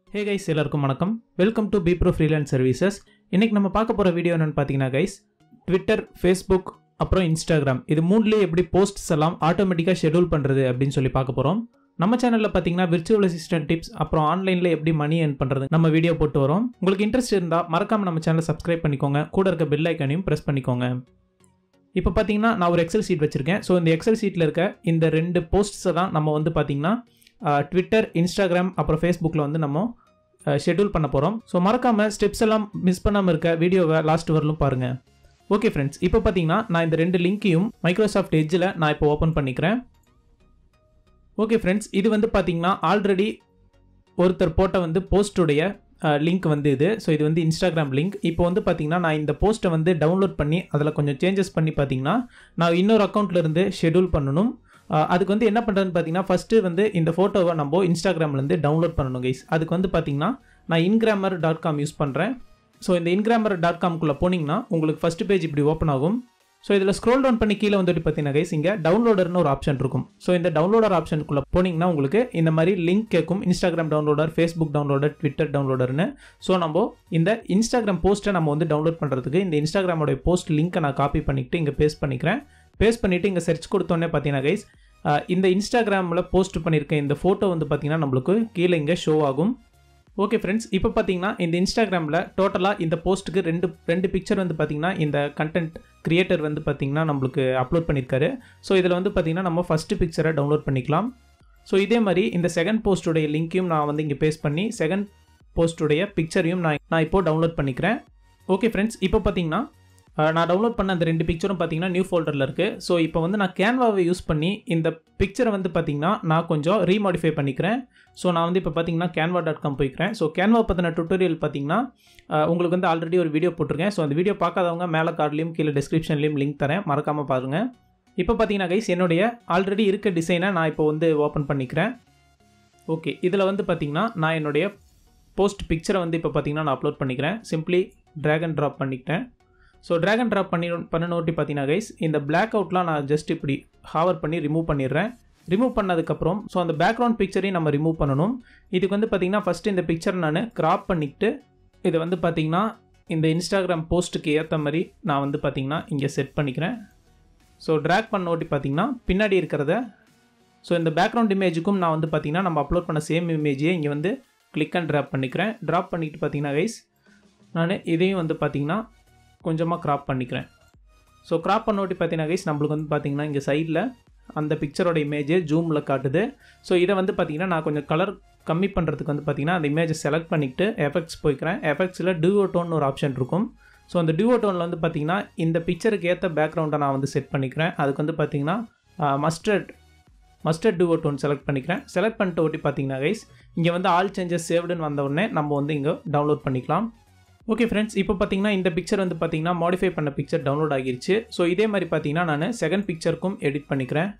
ஹே guys எல்லாருக்கும் வணக்கம் welcome to Pipro freelance services இன்னைக்கு நம்ம பார்க்க போகிற வீடியோ என்னன்னு பார்த்தீங்கன்னா கைஸ் ட்விட்டர் ஃபேஸ்புக் அப்புறம் இன்ஸ்டாகிராம் இது மூணுலேயே எப்படி போஸ்ட்ஸ் எல்லாம் ஆட்டோமேட்டிக்காக ஷெடியூல் பண்ணுறது அப்படின்னு சொல்லி பார்க்க போகிறோம் நம்ம சேனலில் பார்த்தீங்கன்னா விர்ச்சுவல் அசிஸ்டன்ட் டிப்ஸ் அப்புறம் ஆன்லைனில் எப்படி மணி earn பண்ணுறது நம்ம வீடியோ போட்டு வரோம் உங்களுக்கு இன்ட்ரெஸ்ட் இருந்தால் மறக்காம நம்ம சேனலை சப்ஸ்கிரைப் பண்ணிக்கோங்க கூட இருக்க பெல் ஐக்கனையும் ப்ரெஸ் பண்ணிக்கோங்க இப்போ பார்த்தீங்கன்னா நான் ஒரு எக்ஸல் ஷீட் வச்சுருக்கேன் ஸோ இந்த எக்ஸல் ஷீட்டில் இருக்க இந்த ரெண்டு போஸ்ட்ஸை தான் நம்ம வந்து பார்த்தீங்கன்னா ட்விட்டர் இன்ஸ்டாகிராம் அப்புறம் ஃபேஸ்புக்கில் வந்து நம்ம ஷெட்யூல் பண்ண போகிறோம் ஸோ மறக்காமல் ஸ்டெப்ஸ் எல்லாம் மிஸ் பண்ணாமல் இருக்க வீடியோவை லாஸ்ட் வரலும் பாருங்கள் ஓகே ஃப்ரெண்ட்ஸ் இப்போ பார்த்தீங்கன்னா நான் இந்த ரெண்டு லிங்க்கையும் மைக்ரோசாஃப்ட் எட்ஜில் நான் இப்போ ஓப்பன் பண்ணிக்கிறேன் ஓகே ஃப்ரெண்ட்ஸ் இது வந்து பார்த்தீங்கன்னா ஆல்ரெடி ஒருத்தர் போட்ட வந்து போஸ்ட்டுடைய லிங்க் வந்து இது ஸோ இது வந்து இன்ஸ்டாகிராம் லிங்க் இப்போ வந்து பார்த்தீங்கன்னா நான் இந்த போஸ்ட்டை வந்து டவுன்லோட் பண்ணி அதில் கொஞ்சம் சேஞ்சஸ் பண்ணி பார்த்தீங்கன்னா நான் இன்னொரு அக்கௌண்ட்ல இருந்து ஷெட்யூல் பண்ணணும் அஹ் அதுக்கு வந்து என்ன பண்ணுறதுன்னு பார்த்தீங்கன்னா ஃபஸ்ட்டு வந்து இந்த ஃபோட்டோவை நம்ம இன்ஸ்டாகிராம்லேருந்து டவுன்லோட் பண்ணணும் கைஸ் அதுக்கு வந்து பார்த்தீங்கன்னா நான் இன்கிராமர் டாட் காம் யூஸ் பண்ணுறேன் ஸோ இந்த இன்கிராமர் டாட் காம்குள்ளே போனீங்கன்னா உங்களுக்கு ஃபஸ்ட் பேஜ் இப்படி ஓப்பன் ஆகும் ஸோ இதில் ஸ்க்ரோல் டவுன் பண்ணி கீழே வந்துட்டு பார்த்தீங்கன்னா கைஸ் இங்கே டவுன்லோடர்னு ஒரு ஆப்ஷன் இருக்கும் ஸோ இந்த டவுன்லோடர் ஆப்ஷனுக்குள்ளே போனீங்கன்னா உங்களுக்கு இந்த மாதிரி லிங்க் கேட்கும் Instagram downloader Facebook downloader Twitter டவுன்லோடர்னு ஸோ நம்ம இந்த இன்ஸ்டாகிராம் போஸ்ட்டை நம்ம வந்து டவுன்லோட் பண்ணுறதுக்கு இந்த இன்ஸ்டாகிராமோட போஸ்ட் லிங்க்கை நான் காப்பி பண்ணிக்கிட்டு இங்கே பேஸ்ட் பண்ணிக்கிறேன் பேஸ்ட் பண்ணிவிட்டு இங்கே செர்ச் கொடுத்தோன்னே பார்த்தீங்கன்னா கைஸ் இந்த இன்ஸ்டாகிராமில் போஸ்ட் பண்ணியிருக்க இந்த ஃபோட்டோ வந்து பார்த்தீங்கன்னா நம்மளுக்கு கீழே இங்கே ஷோ ஆகும் ஓகே ஃப்ரெண்ட்ஸ் இப்போ பார்த்தீங்கன்னா இந்த இன்ஸ்டாகிராமில் டோட்டலாக இந்த போஸ்ட்டுக்கு ரெண்டு ரெண்டு பிக்சர் வந்து பார்த்தீங்கன்னா இந்த கண்டென்ட் கிரியேட்டர் வந்து பார்த்தீங்கன்னா நம்மளுக்கு அப்லோட் பண்ணியிருக்காரு ஸோ இதில் வந்து பார்த்தீங்கன்னா நம்ம ஃபஸ்ட்டு பிக்சரை டவுன்லோட் பண்ணிக்கலாம் ஸோ இதே மாதிரி இந்த செகண்ட் போஸ்ட்டுடைய லிங்க்கையும் நான் வந்து இங்கே பேஸ்ட் பண்ணி செகண்ட் போஸ்ட்டுடைய பிக்சரையும் நான் நான் இப்போது டவுன்லோட் பண்ணிக்கிறேன் ஓகே ஃப்ரெண்ட்ஸ் இப்போ பார்த்தீங்கன்னா அஹ், நான் டவுன்லோட் பண்ண அந்த ரெண்டு பிக்சரும் பார்த்தீங்கன்னா நியூ ஃபோல்டரில் இருக்குது ஸோ இப்போ வந்து நான் கேன்வாவை யூஸ் பண்ணி இந்த பிக்சரை வந்து பார்த்தீங்கன்னா நான் கொஞ்சம் ரீமாடிஃபை பண்ணிக்கிறேன் ஸோ நான் வந்து இப்போ பார்த்தீங்கன்னா கேன்வா டாட் காம் போய்க்கிறேன் ஸோ கேன்வா பற்றின டுட்டோரியல் பார்த்தீங்கன்னா அஹ், உங்களுக்கு வந்து ஆல்ரெடி ஒரு வீடியோ போட்டிருக்கேன் ஸோ அந்த வீடியோ பார்க்காதவங்க மேலே கார்ட்லேயும் கீழே டிஸ்கிரிப்ஷன்லேயும் லிங்க் தரேன் மறக்காமல் பாருங்கள் இப்போ பார்த்தீங்கன்னா கைஸ் என்னுடைய ஆல்ரெடி இருக்க டிசைனை நான் இப்போ வந்து ஓப்பன் பண்ணிக்கிறேன் ஓகே இதில் வந்து பார்த்தீங்கன்னா நான் என்னுடைய போஸ்ட் பிக்சரை வந்து இப்போ பார்த்தீங்கன்னா நான் அப்லோட் பண்ணிக்கிறேன் சிம்பிளி ட்ராக் அண்ட் ட்ராப் பண்ணிக்கிட்டேன் ஸோ ட்ராக் அண்ட் ட்ராப் பண்ணி பண்ணனோட்டி பார்த்தீங்கன்னா கைஸ் இந்த பிளாக் அவுட்லாம் நான் ஜஸ்ட் இப்படி ஹாவர் பண்ணி ரிமூவ் பண்ணிடுறேன் ரிமூவ் பண்ணதுக்கப்புறம் ஸோ அந்த பேக்ரவுண்ட் பிக்சரையும் நம்ம ரிமூவ் பண்ணணும் இதுக்கு வந்து பார்த்தீங்கன்னா ஃபஸ்ட்டு இந்த பிக்சர் நான் கிராப் பண்ணிக்கிட்டு இதை வந்து பார்த்தீங்கன்னா இந்த இன்ஸ்டாகிராம் போஸ்ட்டுக்கு ஏற்ற மாதிரி நான் வந்து பார்த்தீங்கன்னா இங்கே செட் பண்ணிக்கிறேன் ஸோ ட்ராக் பண்ண ஓட்டி பார்த்தீங்கன்னா பின்னாடி இருக்கிறத ஸோ இந்த பேக்ரவுண்ட் இமேஜுக்கும் நான் வந்து பார்த்தீங்கன்னா நம்ம அப்லோட் பண்ண சேம் இமேஜையே இங்கே வந்து கிளிக் அண்ட் ட்ராப் பண்ணிக்கிறேன் ட்ராப் பண்ணிட்டு பார்த்தீங்கன்னா கைஸ் நான் இதையும் வந்து பார்த்தீங்கன்னா கொஞ்சமாக க்ராப் பண்ணிக்கிறேன் ஸோ க்ராப் பண்ணோட்டி பார்த்தீங்கன்னா கைஸ் நம்மளுக்கு வந்து பார்த்தீங்கன்னா இங்கே சைடில் அந்த பிக்சரோட இமேஜ் ஜூமில் காட்டுது ஸோ இதை வந்து பார்த்தீங்கன்னா நான் கொஞ்சம் கலர் கம்மி பண்ணுறதுக்கு வந்து பார்த்தீங்கன்னா அந்த இமேஜை செலக்ட் பண்ணிக்கிட்டு எஃபெக்ட்ஸ் போய்க்கிறேன் எஃபெக்ட்ஸில் டியூஓ டோன் ஒரு ஆப்ஷன் இருக்கும் ஸோ அந்த டியூஓ டோனில் வந்து பார்த்தீங்கன்னா இந்த பிக்சருக்கு ஏற்ற பேக்ரவுண்டை நான் வந்து செட் பண்ணிக்கிறேன் அதுக்கு வந்து பார்த்தீங்கன்னா mustard mustard duo tone select பண்ணிக்கிறேன் செலக்ட் பண்ணிட்டு ஓட்டி பார்த்தீங்கன்னா கைஸ் இங்கே வந்து ஆல் சேஞ்சஸ் சேவ்டுன்னு வந்த உடனே நம்ம வந்து இங்கே டவுன்லோட் பண்ணிக்கலாம் ஓகே ஃப்ரெண்ட்ஸ் இப்போ பார்த்தீங்கன்னா இந்த பிக்சர் வந்து பார்த்தீங்கன்னா மாடிஃபை பண்ண பிக்சர் டவுன்லோட் ஆகிருச்சு ஸோ இதே மாதிரி பார்த்தீங்கன்னா நான் செகண்ட் பிக்சருக்கும் எடிட் பண்ணிக்கிறேன்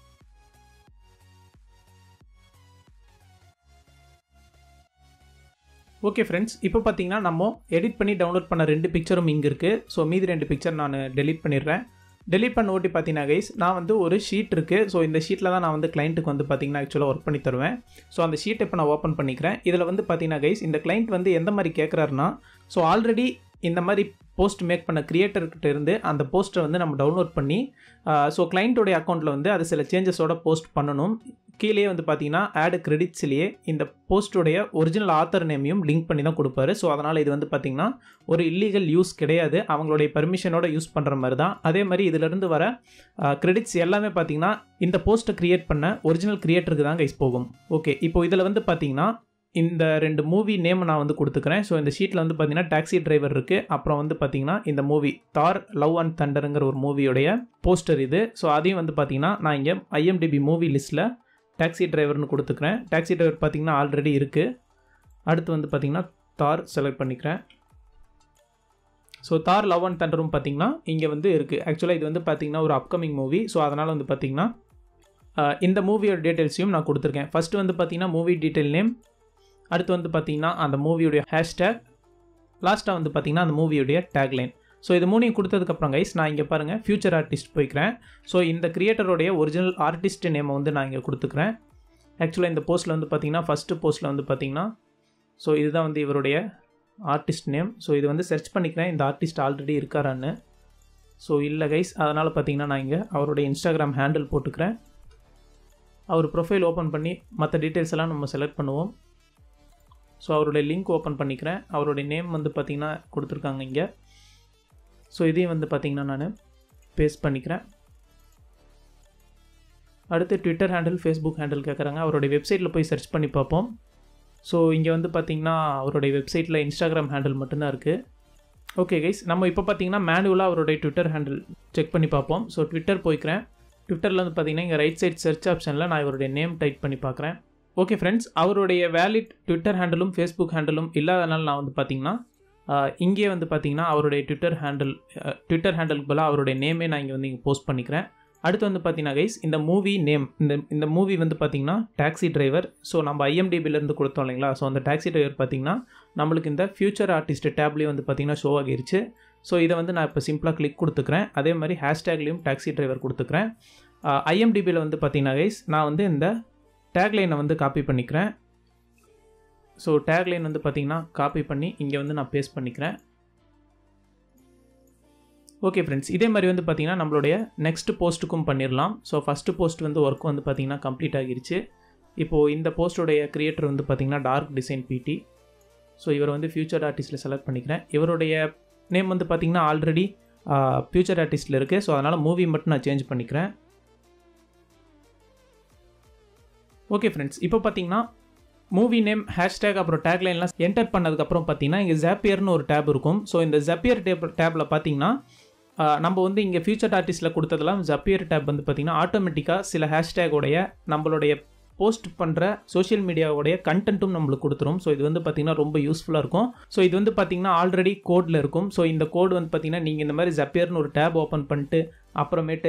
ஓகே ஃப்ரெண்ட்ஸ் இப்போ பார்த்தீங்கன்னா நம்ம எடிட் பண்ணி டவுன்லோட் பண்ண ரெண்டு பிக்சரும் இங்கே இருக்குது ஸோ மீதி ரெண்டு பிக்சர் நான் டெலீட் பண்ணிடுறேன் டெலீட் பண்ண ஓட்டி பார்த்தீங்கன்னா கைஸ் நான் வந்து ஒரு ஷீட் இருக்குது ஸோ இந்த ஷீட்டில் தான் நான் வந்து கிளைண்ட்டுக்கு வந்து பார்த்தீங்கன்னா ஆக்சுவலாக ஒர்க் பண்ணி தருவேன் ஸோ அந்த ஷீட் இப்போ நான் ஓப்பன் பண்ணிக்கிறேன் இதில் வந்து பார்த்தீங்கன்னா கைஸ் இந்த கிளைண்ட் வந்து எந்த மாதிரி கேட்குறாருன்னா ஸோ ஆல்ரெடி இந்த மாதிரி போஸ்ட் மேக் பண்ண கிரியேட்டர்கிட்ட இருந்து அந்த போஸ்ட்டை வந்து நம்ம டவுன்லோட் பண்ணி ஸோ கிளைண்ட்டோடைய அக்கௌண்ட்டில் வந்து அது சில சேஞ்சஸோட போஸ்ட் பண்ணணும் கீழே வந்து பார்த்தீங்கன்னா ஆடு கிரெடிட்ஸ்லேயே இந்த போஸ்ட்டுடைய ஒரிஜினல் ஆத்தர் நேமையும் லிங்க் பண்ணி தான் கொடுப்பாரு ஸோ அதனால் இது வந்து பார்த்தீங்கன்னா ஒரு இல்லீகல் யூஸ் கிடையாது அவங்களுடைய பர்மிஷனோட யூஸ் பண்ணுற மாதிரி தான் அதே மாதிரி இதிலிருந்து வர கிரெடிட்ஸ் எல்லாமே பார்த்தீங்கன்னா இந்த போஸ்ட்டை க்ரியேட் பண்ண ஒரிஜினல் கிரியேட்டருக்கு தான் கைஸ் போகும் ஓகே இப்போ இதில் வந்து பார்த்தீங்கன்னா இந்த ரெண்டு மூவி நேம் நான் வந்து கொடுத்துக்கிறேன் ஸோ இந்த ஷீட்டில் வந்து பார்த்தீங்கன்னா டாக்ஸி டிரைவர் இருக்குது அப்புறம் வந்து பார்த்தீங்கன்னா இந்த மூவி தார் லவ் அண்ட் தண்டருங்கிற ஒரு மூவியோடைய போஸ்டர் இது ஸோ அதையும் வந்து பார்த்தீங்கன்னா நான் இங்கே ஐஎம்டிபி மூவி லிஸ்ட்டில் டாக்ஸி டிரைவர்னு கொடுத்துக்கிறேன் டாக்ஸி டிரைவர் பார்த்தீங்கன்னா ஆல்ரெடி இருக்குது அடுத்து வந்து பார்த்தீங்கன்னா தார் செலக்ட் பண்ணிக்கிறேன் ஸோ தார் லவ் அண்ட் தண்டரும் பார்த்தீங்கன்னா இங்கே வந்து இருக்குது ஆக்சுவலாக இது வந்து பார்த்தீங்கன்னா ஒரு அப்கமிங் மூவி ஸோ அதனால் வந்து பார்த்தீங்கன்னா அஹ், இந்த மூவியோட டீட்டெயில்ஸையும் நான் கொடுத்துருக்கேன் ஃபஸ்ட்டு வந்து பார்த்தீங்கன்னா மூவி டீட்டெயில் நேம் அடுத்து வந்து பார்த்தீங்கன்னா அந்த மூவியோடைய ஹேஷ்டேக் லாஸ்ட்டாக வந்து பார்த்தீங்கன்னா அந்த மூவியோடைய டேக்லைன் ஸோ இது மூணையும் கொடுத்ததுக்கப்புறம் கைஸ் நான் இங்கே பாருங்கள் ஃபியூச்சர் ஆர்டிஸ்ட் போய்க்கிறேன் ஸோ இந்த கிரியேட்டருடைய ஒரிஜினல் ஆர்டிஸ்ட் நேமை வந்து நான் இங்கே கொடுத்துக்கிறேன் ஆக்சுவலாக இந்த போஸ்ட்டில் வந்து பார்த்தீங்கன்னா ஃபஸ்ட்டு போஸ்ட்டில் வந்து பார்த்தீங்கன்னா ஸோ இதுதான் வந்து இவருடைய ஆர்டிஸ்ட் நேம் ஸோ இது வந்து சர்ச் பண்ணிக்கிறேன் இந்த ஆர்டிஸ்ட் ஆல்ரெடி இருக்காரான்னு ஸோ இல்லை கைஸ் அதனால் பார்த்தீங்கன்னா நான் இங்கே அவருடைய இன்ஸ்டாகிராம் ஹேண்டில் போட்டுக்கிறேன் அவர் ப்ரொஃபைல் ஓப்பன் பண்ணி மற்ற டீட்டெயில்ஸ் எல்லாம் நம்ம செலக்ட் பண்ணுவோம் ஸோ அவருடைய லிங்க் ஓப்பன் பண்ணிக்கிறேன் அவருடைய நேம் வந்து பார்த்திங்கன்னா கொடுத்துருக்காங்க இங்கே ஸோ இதையும் வந்து பார்த்திங்கன்னா நான் பேஸ்ட் பண்ணிக்கிறேன் அடுத்து ட்விட்டர் ஹேண்டில் ஃபேஸ்புக் ஹேண்டில் கேட்குறாங்க அவருடைய வெப்சைட்டில் போய் சர்ச் பண்ணி பார்ப்போம் ஸோ இங்கே வந்து பார்த்திங்கன்னா அவருடைய வெப்சைட்டில் இன்ஸ்டாகிராம் ஹேண்டில் மட்டும்தான் இருக்குது ஓகே கைஸ் நம்ம இப்போ பார்த்தீங்கன்னா மேனுவலாக அவருடைய ட்விட்டர் ஹேண்டில் செக் பண்ணி பார்ப்போம் ஸோ ட்விட்டர் போய்க்கிறேன் ட்விட்டரில் வந்து பார்த்தீங்கன்னா இங்கே ரைட் சைட் சர்ச் ஆப்ஷனில் நான் இவருடைய நேம் டைப் பண்ணி பார்க்குறேன் ஓகே ஃப்ரெண்ட்ஸ் அவருடைய வேலிட் ட்விட்டர் ஹேண்டிலும் ஃபேஸ்புக் ஹேண்டிலும் இல்லாதனால நான் வந்து பார்த்தீங்கன்னா இங்கே வந்து பார்த்தீங்கன்னா அவருடைய ட்விட்டர் ஹேண்டில் ட்விட்டர் ஹேண்டிலுக்கு பதிலாக அவருடைய நேமே நான் இங்கே வந்து இங்கே போஸ்ட் பண்ணிக்கிறேன் அடுத்து வந்து பார்த்தீங்கன்னா கைஸ் இந்த மூவி நேம் இந்த இந்த மூவி வந்து பார்த்தீங்கன்னா டாக்ஸி டிரைவர் ஸோ நம்ம ஐஎம்டிபிலேருந்து கொடுத்தோம் இல்லைங்களா ஸோ அந்த டாக்ஸி டிரைவர் பார்த்தீங்கன்னா நம்மளுக்கு இந்த ஃபியூச்சர் ஆர்டிஸ்ட் டேப்லேயும் வந்து பார்த்தீங்கன்னா ஷோ ஆகிருச்சு ஸோ இதை வந்து நான் இப்போ சிம்பிளாக கிளிக் கொடுத்துக்கிறேன் அதே மாதிரி ஹேஷ்டேக்லேயும் டாக்ஸி டிரைவர் கொடுத்துக்கிறேன் ஐஎம்டிபியில் வந்து பார்த்தீங்கன்னா கைஸ் நான் வந்து இந்த டேக்லைனை வந்து காப்பி பண்ணிக்கிறேன் ஸோ டேக்லைன் வந்து பார்த்தீங்கன்னா காப்பி பண்ணி இங்கே வந்து நான் பேஸ்ட் பண்ணிக்கிறேன் ஓகே ஃப்ரெண்ட்ஸ் இதே மாதிரி வந்து பார்த்தீங்கன்னா நம்மளுடைய நெக்ஸ்ட் போஸ்ட்டுக்கும் பண்ணிடலாம் ஸோ ஃபஸ்ட்டு போஸ்ட் வந்து ஒர்க் வந்து பார்த்தீங்கன்னா கம்ப்ளீட் ஆகிருச்சு இப்போது இந்த போஸ்ட்டோடைய க்ரியேட்டர் வந்து பார்த்தீங்கன்னா டார்க் டிசைன் பிடி ஸோ இவர் வந்து ஃபியூச்சர் ஆர்டிஸ்ட்டில் செலக்ட் பண்ணிக்கிறேன் இவருடைய நேம் வந்து பார்த்தீங்கன்னா ஆல்ரெடி ஃபியூச்சர் ஆர்டிஸ்ட்டில் இருக்குது ஸோ அதனால் மூவி மட்டும் நான் சேஞ்ச் பண்ணிக்கிறேன் ஓகே ஃப்ரெண்ட்ஸ் இப்போ பார்த்தீங்கன்னா மூவி நேம் ஹேஷ்டேக் அப்புறம் டேக்லைன்லாம் என்டர் பண்ணதுக்கப்புறம் பார்த்தீங்கன்னா இங்கே ஜாப்பியர்னு ஒரு டேப் இருக்கும் ஸோ இந்த ஜப்பியர் டேப் டேப்பில் பார்த்தீங்கன்னா நம்ம வந்து இங்கே ஃபியூச்சர் ஆர்டிஸ்ட்டில் கொடுத்ததெல்லாம் ஜப்பியர் டேப் வந்து பார்த்திங்கன்னா ஆட்டோமேட்டிக்காக சில ஹேஷ்டேகோடைய நம்மளுடைய போஸ்ட் பண்ணுற சோஷியல் மீடியாவுடைய கண்டென்ட்டும் நம்மளுக்கு கொடுத்துரும் ஸோ இது வந்து பார்த்திங்கன்னா ரொம்ப யூஸ்ஃபுல்லாக இருக்கும் ஸோ இது வந்து பார்த்திங்கன்னா ஆல்ரெடி கோடில் இருக்கும் ஸோ இந்த கோடு வந்து பார்த்திங்கன்னா நீங்கள் இந்த மாதிரி ஜப்பியர்னு ஒரு டேப் ஓப்பன் பண்ணிட்டு அப்புறமேட்டு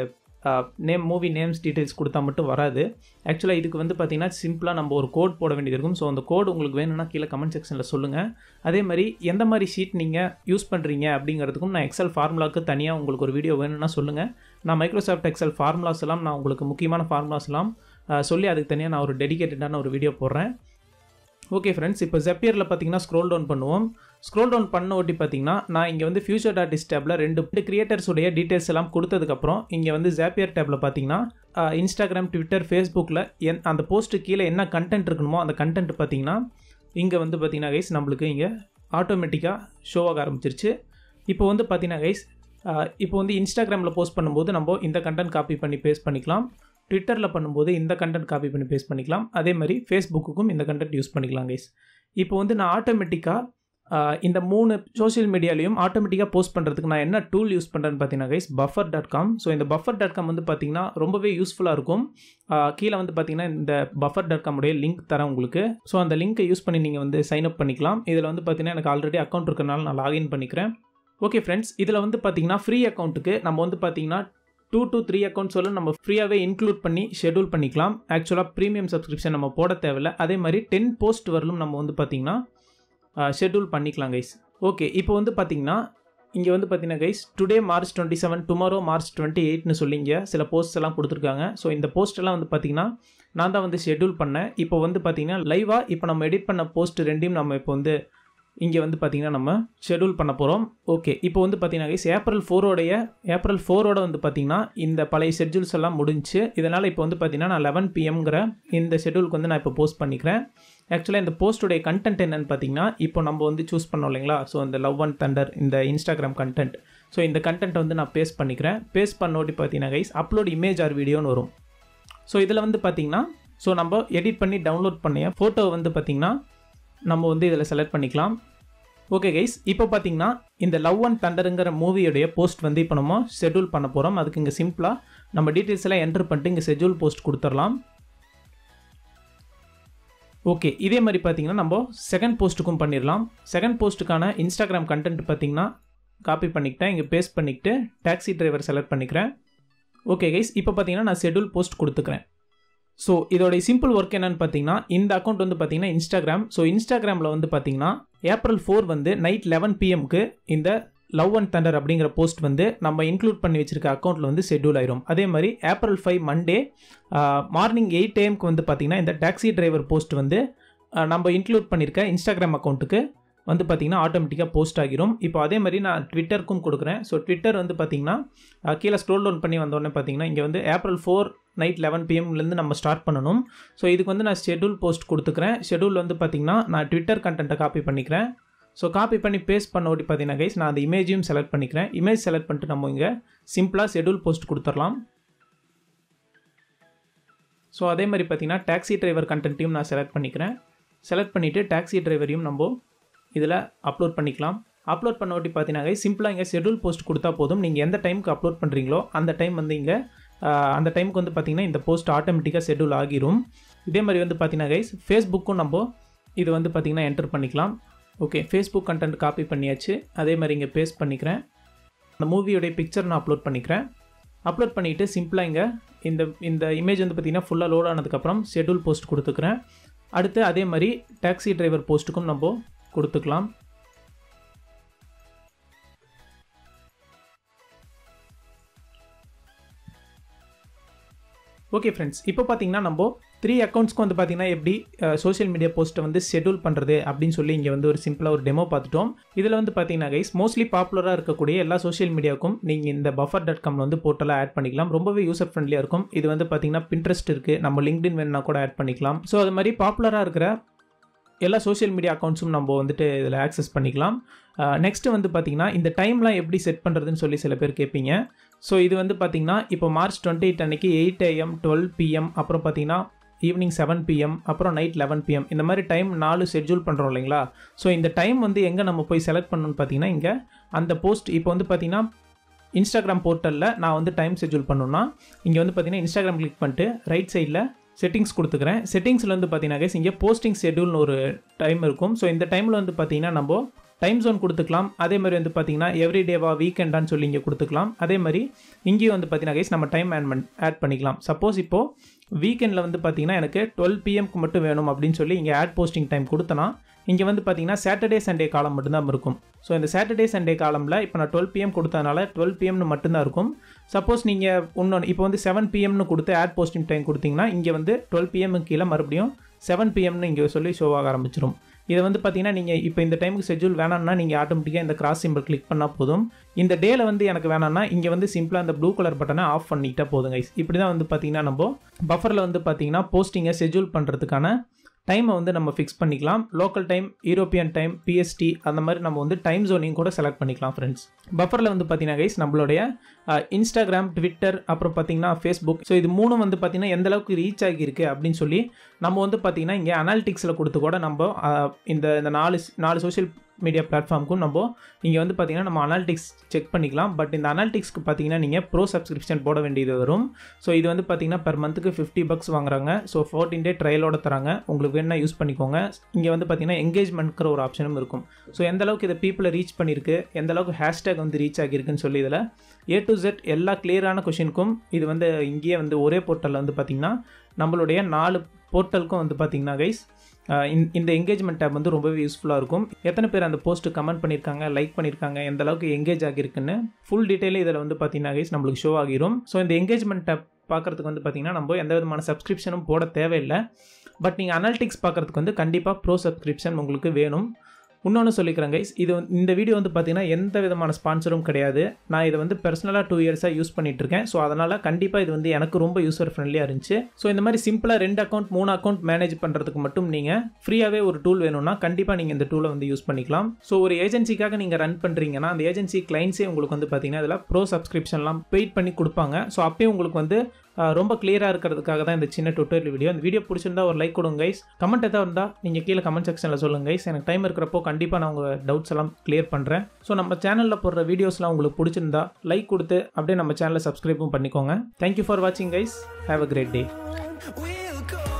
நேம் மூவி நேம்ஸ் டீட்டெயில்ஸ் கொடுத்தா மட்டும் வராது ஆக்சுவலாக இதுக்கு வந்து பார்த்திங்கன்னா சிம்பிளாக நம்ம ஒரு கோட் போட வேண்டியது இருக்கும் ஸோ அந்த கோட் உங்களுக்கு வேணும்னா கீழே கமெண்ட் செக்ஷனில் சொல்லுங்கள் அதே மாதிரி எந்த மாதிரி ஷீட் நீங்கள் யூஸ் பண்ணுறீங்க அப்படிங்கிறதுக்கும் நான் எக்ஸல் ஃபார்முலாவுக்கு தனியாக உங்களுக்கு ஒரு வீடியோ வேணும்னா சொல்லுங்கள் நான் மைக்ரோசாஃப்ட் எக்ஸல் ஃபார்முலாஸ் எல்லாம் நான் உங்களுக்கு முக்கியமான ஃபார்முலாஸ் எல்லாம் சொல்லி அதுக்கு தனியாக நான் ஒரு டெடிக்கேட்டடான ஒரு வீடியோ போடுறேன் ஓகே ஃப்ரெண்ட்ஸ் இப்போ ஜெப்பியரில் பார்த்தீங்கன்னா ஸ்க்ரோல் டவுன் பண்ணுவோம் ஸ்க்ரோல் டவுன் பண்ண ஒட்டி பார்த்தீங்கன்னா நான் இங்கே வந்து ஃபியூச்சர் ஆர்டிஸ்ட் டேப்பில் ரெண்டு கிரியேட்டர்ஸுடைய டீட்டெயில்ஸ் எல்லாம் கொடுத்ததுக்கப்புறம் இங்கே வந்து ஜாப்பியர் டேப்பில் பார்த்தீங்கன்னா இன்ஸ்டாகிராம் ட்விட்டர் ஃபேஸ்புக்கில் என் அந்த போஸ்ட்டு கீழே என்ன கண்டென்ட் இருக்கணுமோ அந்த கண்டென்ட் பார்த்தீங்கன்னா இங்கே வந்து பார்த்தீங்கன்னா கைஸ் நம்மளுக்கு இங்கே ஆட்டோமேட்டிக்காக ஷோ ஆக ஆரம்பிச்சிருச்சு இப்போ வந்து பார்த்தீங்கன்னா கைஸ் இப்போ வந்து இன்ஸ்டாகிராமில் போஸ்ட் பண்ணும்போது நம்ம இந்த கண்டென்ட் காப்பி பண்ணி பேஸ்ட் பண்ணிக்கலாம் ட்விட்டரில் பண்ணும்போது இந்த கண்டென்ட் காப்பி பண்ணி பேஸ்ட் பண்ணிக்கலாம் அதே மாதிரி ஃபேஸ்புக்குக்கும் இந்த கண்டென்ட் யூஸ் பண்ணிக்கலாம் கைஸ் இப்போ வந்து நான் ஆட்டோமேட்டிக்காக இந்த மூணு சோஷியல் மீடியாலையும் ஆட்டோமேட்டிக்காக போஸ்ட் பண்ணுறதுக்கு நான் என்ன டூல் யூஸ் பண்ணுறேன்னு பார்த்தீங்கன்னா guys buffer dot com so இந்த பஃபர் டாட் காம் வந்து பார்த்தீங்கன்னா ரொம்பவே யூஸ்ஃபுல்லாக இருக்கும் கீழே வந்து பார்த்தீங்கன்னா இந்த பஃபர் டாட் காமுடைய லிங்க் தரேன் உங்களுக்கு ஸோ அந்த லிங்க்கை யூஸ் பண்ணி நீங்கள் வந்து சைன் அப் பண்ணிக்கலாம் இதில் வந்து பார்த்தீங்கன்னா எனக்கு ஆல்ரெடி அக்கௌண்ட் இருக்கிறனால நான் லாகின் பண்ணிக்கிறேன் ஓகே ஃப்ரெண்ட்ஸ் இதில் வந்து பார்த்தீங்கன்னா ஃப்ரீ அக்கௌண்ட்டுக்கு நம்ம வந்து பார்த்தீங்கன்னா டூ டு த்ரீ அக்கௌண்ட்ஸ் சொல்ல நம்ம ஃப்ரீயாகவே இன்க்ளூட் பண்ணி ஷெடியூல் பண்ணிக்கலாம் ஆக்சுவலாக ப்ரீமியம் சப்ஸ்கிரிப்ஷன் நம்ம போட தேவையில்ல அதே மாதிரி டென் போஸ்ட் வரலும் நம்ம வந்து பார்த்திங்கன்னா ஷெடியூல் பண்ணிக்கலாம் கைஸ் ஓகே இப்போ வந்து பார்த்திங்கன்னா இங்கே வந்து பார்த்தீங்கன்னா guys today March twenty seven tomorrow March twenty எயிட்னு சொல்லி இங்கே சில போஸ்ட் எல்லாம் கொடுத்துருக்காங்க ஸோ இந்த போஸ்ட் எல்லாம் வந்து பார்த்தீங்கன்னா நான் தான் வந்து ஷெடியூல் பண்ணேன் இப்போ வந்து பார்த்தீங்கன்னா லைவாக இப்போ நம்ம எடிட் பண்ண போஸ்ட் ரெண்டையும் நம்ம இப்போ வந்து இங்கே வந்து பார்த்திங்கன்னா நம்ம ஷெடியூல் பண்ண போகிறோம் ஓகே இப்போ வந்து பார்த்தீங்கன்னா கைஸ் ஏப்ரல் ஃபோரோடைய ஏப்ரல் ஃபோரோட வந்து பார்த்திங்கன்னா இந்த பழைய ஷெட்யூல்ஸ் எல்லாம் முடிஞ்சு இதனால் இப்போ வந்து பார்த்திங்கன்னா நான் லெவன் பிஎம்ங்கிற இந்த ஷெடியூலுக்கு வந்து நான் இப்போ போஸ்ட் பண்ணிக்கிறேன் ஆக்சுவலாக இந்த போஸ்ட்டுடைய கண்டென்ட் என்னென்னு பார்த்தீங்கன்னா இப்போ நம்ம வந்து சூஸ் பண்ணோம் இல்லைங்களா ஸோ இந்த லவ் அண்ட் தண்டர் இந்த இன்ஸ்டாகிராம் கண்டென்ட் ஸோ இந்த கண்டென்ட் வந்து நான் பேஸ்ட் பண்ணிக்கிறேன் பேஸ்ட் பண்ணோட்டி பார்த்தீங்கன்னா கைஸ் அப்லோட் இமேஜ் ஆர் வீடியோன்னு வரும் ஸோ இதில் வந்து பார்த்திங்கன்னா ஸோ நம்ம எடிட் பண்ணி டவுன்லோட் பண்ணிய ஃபோட்டோ வந்து பார்த்திங்கன்னா நம்ம வந்து இதில் செலக்ட் பண்ணிக்கலாம் ஓகே கைஸ் இப்போ பார்த்தீங்கன்னா இந்த லவ் அண்ட் தண்டருங்கிற மூவியோடைய போஸ்ட் வந்து இப்போ நம்ம ஷெட்யூல் பண்ண போகிறோம் அதுக்கு இங்கே சிம்பிளாக நம்ம டீட்டெயில்ஸ் எல்லாம் என்டர் பண்ணிட்டு இங்கே ஷெட்யூல் போஸ்ட் கொடுத்துடலாம் ஓகே இதே மாதிரி பார்த்தீங்கன்னா நம்ம செகண்ட் போஸ்ட்டுக்கும் பண்ணிடலாம் செகண்ட் போஸ்ட்டுக்கான இன்ஸ்டாகிராம் கண்டென்ட் பார்த்தீங்கன்னா காப்பி பண்ணிக்கிட்டேன் இங்கே பேஸ்ட் பண்ணிக்கிட்டு டாக்ஸி டிரைவர் செலக்ட் பண்ணிக்கிறேன் ஓகே கைஸ் இப்போ பார்த்தீங்கன்னா நான் ஷெட்யூல் போஸ்ட் கொடுத்துக்கிறேன் ஸோ இதோடைய சிம்பிள் ஒர்க் என்னன்னு பார்த்தீங்கன்னா இந்த அக்கௌண்ட் வந்து பார்த்தீங்கன்னா இன்ஸ்டாகிராம் ஸோ இன்ஸ்டாகிராமில் வந்து பார்த்தீங்கன்னா ஏப்ரல் ஃபோர் வந்து நைட் லெவன் பிஎம்க்கு இந்த லவ் அண்ட் தண்டர் அப்படிங்கிற போஸ்ட் வந்து நம்ம இன்க்ளூட் பண்ணி வச்சிருக்க அக்கௌண்ட்டில் வந்து ஷெட்யூல் ஆயிரும் அதே மாதிரி April five Monday morning eight ஏஎம்க்கு வந்து பார்த்தீங்கன்னா இந்த டாக்ஸி டிரைவர் போஸ்ட் வந்து அஹ், நம்ம இன்க்ளூட் பண்ணியிருக்க இன்ஸ்டாகிராம் அக்கௌண்ட்டுக்கு வந்து பார்த்திங்கன்னா ஆட்டோமேட்டிக்காக போஸ்ட் ஆகிரும் இப்போ அதே மாதிரி நான் ட்விட்டருக்கும் கொடுக்குறேன் ஸோ ட்விட்டர் வந்து பார்த்திங்கன்னா அஹ், கீழே ஸ்க்ரோல் டவுன் பண்ணி வந்தோடனே பார்த்தீங்கன்னா இங்கே வந்து ஏப்ரல் ஃபோர் நைட் லெவன் பிஎம்லேருந்து நம்ம ஸ்டார்ட் பண்ணணும் ஸோ இதுக்கு வந்து நான் ஷெட்யூல் போஸ்ட் கொடுத்துக்கிறேன் ஷெட்யூல் வந்து பார்த்திங்கன்னா நான் ட்விட்டர் கண்டென்ட்டை காப்பி பண்ணிக்கிறேன் ஸோ காப்பி பண்ணி பேஸ்ட் பண்ண ஓட்டி பார்த்தீங்கன்னா கைஸ் நான் அந்த இமேஜையும் செலக்ட் பண்ணிக்கிறேன் இமேஜ் செலக்ட் பண்ணிட்டு நம்ம இங்கே சிம்பிளாக ஷெட்யூல் போஸ்ட் கொடுத்துடலாம் ஸோ அதே மாதிரி பார்த்தீங்கன்னா டாக்ஸி டிரைவர் கண்டென்ட்டையும் நான் செலக்ட் பண்ணிக்கிறேன் செலக்ட் பண்ணிவிட்டு டாக்ஸி டிரைவரையும் நம்ம இதில் அப்லோட் பண்ணிக்கலாம் அப்லோட் பண்ண ஓட்டி பார்த்தீங்கன்னா சிம்பிளாக இங்கே ஷெட்யூல் போஸ்ட் கொடுத்தா போதும் நீங்கள் எந்த டைமுக்கு அப்லோட் பண்ணுறீங்களோ அந்த டைம் வந்து இங்கே அந்த டைமுக்கு வந்து பார்த்தீங்கன்னா இந்த போஸ்ட் ஆட்டோமேட்டிக்காக ஷெட்யூல் ஆகிரும் இதே மாதிரி வந்து பார்த்தீங்கன்னா கைஸ் ஃபேஸ்புக்கும் நம்ம இது வந்து பார்த்தீங்கன்னா என்டர் பண்ணிக்கலாம் ஓகே ஃபேஸ்புக் கண்டென்ட் காப்பி பண்ணியாச்சு அதே மாதிரி இங்கே பேஸ்ட் பண்ணிக்கிறேன் அந்த மூவியோடைய பிக்சர் நான் அப்லோட் பண்ணிக்கிறேன் அப்லோட் பண்ணிவிட்டு சிம்பிளாக இங்கே இந்த இந்த இமேஜ் வந்து பார்த்திங்கன்னா ஃபுல்லாக லோட் ஆனதுக்கப்புறம் ஷெட்யூல் போஸ்ட் கொடுத்துக்கிறேன் அடுத்து அதே மாதிரி டாக்ஸி டிரைவர் போஸ்ட்டுக்கும் நம்ம கொடுத்துக்கலாம் ஓகே ஃப்ரெண்ட்ஸ் இப்போ பார்த்தீங்கன்னா நம்ம த்ரீ அக்கௌண்ட்ஸ்க்கு வந்து பார்த்தீங்கன்னா எப்படி சோஷியல் மீடியா போஸ்ட்டை வந்து ஷெட்யூல் பண்ணுறது அப்படின்னு சொல்லி இங்கே வந்து ஒரு சிம்பிளாக ஒரு டெமோ பார்த்துட்டோம் இதில் வந்து பார்த்தீங்கன்னா கைஸ் மோஸ்ட்லி பாப்புலராக இருக்கக்கூடிய எல்லா சோஷியல் மீடியாவுக்கும் நீங்கள் இந்த பஃபர் டாட் காமில் வந்து போர்ட்டலாக ஆட் பண்ணிக்கலாம் ரொம்பவே யூசர் ஃப்ரெண்ட்லியாக இருக்கும் இது வந்து பார்த்தீங்கன்னா பின்ட்ரெஸ்ட் இருக்குது நம்ம லிங்க்டின் வேணுன்னா கூட ஆட் பண்ணிக்கலாம் ஸோ அது மாதிரி பாப்புலராக இருக்கிற எல்லா சோஷியல் மீடியா அக்கௌண்ட்ஸும் நம்ம வந்துட்டு இதில் ஆக்சஸ் பண்ணிக்கலாம் நெக்ஸ்ட்டு வந்து பார்த்தீங்கன்னா இந்த டைம்லாம் எப்படி செட் பண்ணுறதுன்னு சொல்லி சில பேர் கேட்பீங்க ஸோ இது வந்து பார்த்தீங்கன்னா இப்போ மார்ச் டுவெண்ட்டி எயிட் அன்னைக்கு எயிட் ஏஎம் டுவெல் பிஎம் அப்புறம் பார்த்தீங்கன்னா ஈவினிங் செவன் பிஎம் அப்புறம் நைட் லெவன் பிஎம் இந்த மாதிரி டைம் நாலு ஷெட்யூல் பண்ணுறோம் இல்லைங்களா ஸோ இந்த டைம் வந்து எங்கே நம்ம போய் செலக்ட் பண்ணணும்னு பார்த்தீங்கன்னா இங்கே அந்த போஸ்ட் இப்போ வந்து பார்த்தீங்கன்னா இன்ஸ்டாகிராம் போர்ட்டலில் நான் வந்து டைம் ஷெட்யூல் பண்ணணும்னா இங்கே வந்து பார்த்தீங்கன்னா இன்ஸ்டாகிராம் கிளிக் பண்ணிட்டு ரைட் சைடில் செட்டிங்ஸ் கொடுத்துக்கிறேன் செட்டிங்ஸில் வந்து பார்த்தீங்கன்னா guys, இங்கே போஸ்டிங் ஷெட்யூல்னு ஒரு டைம் இருக்கும் ஸோ இந்த டைமில் வந்து பார்த்தீங்கன்னா நம்ம டைம் ஜோன் கொடுத்துக்கலாம் அதே மாதிரி வந்து பார்த்தீங்கன்னா எவ்ரி டேவா வீக்கெண்டான்னு சொல்லி இங்கே கொடுத்துக்கலாம் அதே மாதிரி இங்கேயும் வந்து பார்த்தீங்கன்னா கைஸ் நம்ம டைம் ஆட் ஆட் பண்ணிக்கலாம் சப்போஸ் இப்போது வீக்கெண்டில் வந்து பார்த்தீங்கன்னா எனக்கு டுவெல் பிஎம்க்கு மட்டும் வேணும் அப்படின்னு சொல்லி இங்கே ஆட் போஸ்டிங் டைம் கொடுத்தனா இங்கே வந்து பார்த்தீங்கன்னா சாட்டர்டே சண்டே காலம் மட்டும்தான் இருக்கும் ஸோ இந்த சாட்டர்டே சண்டே காலமில் இப்போ நான் டுவெல் பிஎம் கொடுத்ததுனால டுவெல் பிஎம்னு மட்டும்தான் இருக்கும் சப்போஸ் நீங்கள் இன்னொன்று இப்போ வந்து செவன் பிஎம்னு கொடுத்து ஆட் போஸ்டிங் டைம் கொடுத்தீங்கன்னா இங்கே வந்து டுவெல் பிஎம்க்கு கீழே மறுபடியும் செவன் பிஎம்னு இங்கே சொல்லி ஷோ ஆக ஆரம்பிச்சிடும் இதை வந்து பார்த்தீங்கன்னா நீங்கள் இப்போ இந்த டைமுக்கு ஷெட்யூல் வேணாம்னா நீங்கள் ஆட்டோமேட்டிக்காக இந்த கிராஸ் சிம்பிள் கிளிக் பண்ணால் போதும் இந்த டேல வந்து எனக்கு வேணாம்னா இங்கே வந்து சிம்பிளாக அந்த ப்ளூ கலர் பட்டனை ஆஃப் பண்ணிக்கிட்டா போதும் கைஸ் இப்படி தான் வந்து பார்த்தீங்கன்னா நம்ம பஃபரில் வந்து பார்த்தீங்கன்னா போஸ்டிங்கை ஷெட்யூல் பண்ணுறதுக்கான டைமை வந்து நம்ம ஃபிக்ஸ் பண்ணிக்கலாம் local time European time PST அந்த மாதிரி நம்ம வந்து டைம் ஜோனிங் கூட செலக்ட் பண்ணிக்கலாம் ஃப்ரெண்ட்ஸ் பஃபரில் வந்து பார்த்தீங்கன்னா கைஸ் நம்மளுடைய இன்ஸ்டாகிராம் ட்விட்டர் அப்புறம் பார்த்தீங்கன்னா ஃபேஸ்புக் ஸோ இது மூணும் வந்து பார்த்தீங்கன்னா எந்த அளவுக்கு ரீச் ஆகியிருக்கு அப்படின்னு சொல்லி நம்ம வந்து பார்த்தீங்கன்னா இங்கே அனாலிட்டிக்ஸில் கொடுத்து கூட நம்ம அஹ், இந்த இந்த நாலு நாலு சோஷியல் மீடியா பிளாட்ஃபார்முக்கும் நம்ம இங்கே வந்து பார்த்தீங்கன்னா நம்ம அனாலிட்டிக்ஸ் செக் பண்ணிக்கலாம் பட் இந்த அனாலிட்டிக்ஸ்க்கு பார்த்தீங்கன்னா நீங்கள் ப்ரோ சப்ஸ்கிரிப்ஷன் போட வேண்டியது வரும் ஸோ இது வந்து பார்த்தீங்கன்னா பெர் மந்த்துக்கு ஃபிஃப்டி பக்ஸ் வாங்குறாங்க ஸோ ஃபோர்டீன் டே ட்ரையலோட தராங்க உங்களுக்கு வேணால் யூஸ் பண்ணிக்கோங்க இங்கே வந்து பார்த்தீங்கன்னா எங்கேஜ்மெண்ட்ங்கிற ஒரு ஆப்ஷனும் இருக்கும் ஸோ எந்த அளவுக்கு இதை பீப்புளை ரீச் பண்ணியிருக்கு எந்த அளவுக்கு ஹேஷ்டேக் வந்து ரீச் ஆகியிருக்குன்னு சொல்லி இதில் ஏ டு Z எல்லா கிளியரான கொஷினுக்கும் இது வந்து இங்கேயே வந்து ஒரே போர்ட்டலில் வந்து பார்த்தீங்கன்னா நம்மளுடைய நாலு போர்ட்டலுக்கும் வந்து பார்த்தீங்கன்னா கைஸ் இந்த எங்கேஜ்மெண்ட் டேப் வந்து ரொம்பவே யூஸ்ஃபுல்லாக இருக்கும் எத்தனை பேர் அந்த போஸ்ட்டு கமெண்ட் பண்ணியிருக்காங்க லைக் பண்ணியிருக்காங்க எந்த அளவுக்கு எங்கேஜ் ஆகியிருக்குன்னு ஃபுல் டீட்டெயிலே இதில் வந்து பார்த்தீங்கன்னா கைஸ் நம்மளுக்கு ஷோ ஆகிரும் ஸோ இந்த எங்கேஜ்மெண்ட் டேப் பார்க்குறதுக்கு வந்து பார்த்தீங்கன்னா நம்ம எந்த விதமான சப்ஸ்கிரிப்ஷனும் போட தேவையில்லை பட் நீங்கள் அனாலிட்டிக்ஸ் பார்க்குறதுக்கு வந்து கண்டிப்பாக ப்ரோ சப்ஸ்கிரிப்ஷன் உங்களுக்கு வேணும் இன்னொன்று சொல்லிக்கிறேன் கைஸ் இது வந்து- இந்த வீடியோ வந்து பார்த்தீங்கன்னா எந்த விதமான ஸ்பான்சரும் கிடையாது நான் இதை வந்து பர்சனலாக டூ இயர்ஸாக யூஸ் பண்ணிட்டு இருக்கேன் ஸோ அதனால் கண்டிப்பாக இது வந்து எனக்கு ரொம்ப யூசர் ஃப்ரெண்ட்லியாக இருந்துச்சு ஸோ இந்த மாதிரி சிம்பிளாக ரெண்டு அக்கௌண்ட் மூணு அக்கௌண்ட் மேனேஜ் பண்ணுறதுக்கு மட்டும் நீங்கள் ஃப்ரீயாகவே ஒரு டூல் வேணும்னா கண்டிப்பாக நீங்கள் இந்த டூலை வந்து யூஸ் பண்ணிக்கலாம் ஸோ ஒரு ஏஜென்சிக்காக நீங்கள் ரன் பண்ணுறீங்கன்னா அந்த ஏஜென்சி கிளைண்ட்ஸே உங்களுக்கு வந்து பார்த்தீங்கன்னா இதில் ப்ரோ சப்ஸ்கிரிப்ஷன்லாம் பெயிட் பண்ணி கொடுப்பாங்க ஸோ அப்பயே உங்களுக்கு வந்து ஆஹ், ரொம்ப கிளியராக இருக்கிறதுக்காக தான் இந்த சின்ன டுட்டோரியல் வீடியோ இந்த வீடியோ பிடிச்சிருந்தா ஒரு லைக் கொடுங்க கைஸ் கமெண்ட் எதாவது இருந்தால் நீங்கள் கீழே கமெண்ட் செக்ஷனில் சொல்லுங்கள் கைஸ் எனக்கு டைம் இருக்கிறப்போ கண்டிப்பாக நான் உங்கள் டவுட்ஸ் எல்லாம் கிளியர் பண்ணுறேன் ஸோ நம்ம சேனலில் போடுற வீடியோஸ்லாம் உங்களுக்கு பிடிச்சிருந்தா லைக் கொடுத்து அப்படியே நம்ம சேனலை சப்ஸ்கிரைபும் பண்ணிக்கோங்க தேங்க்யூ ஃபார் வாட்சிங் guys have a great day We'll go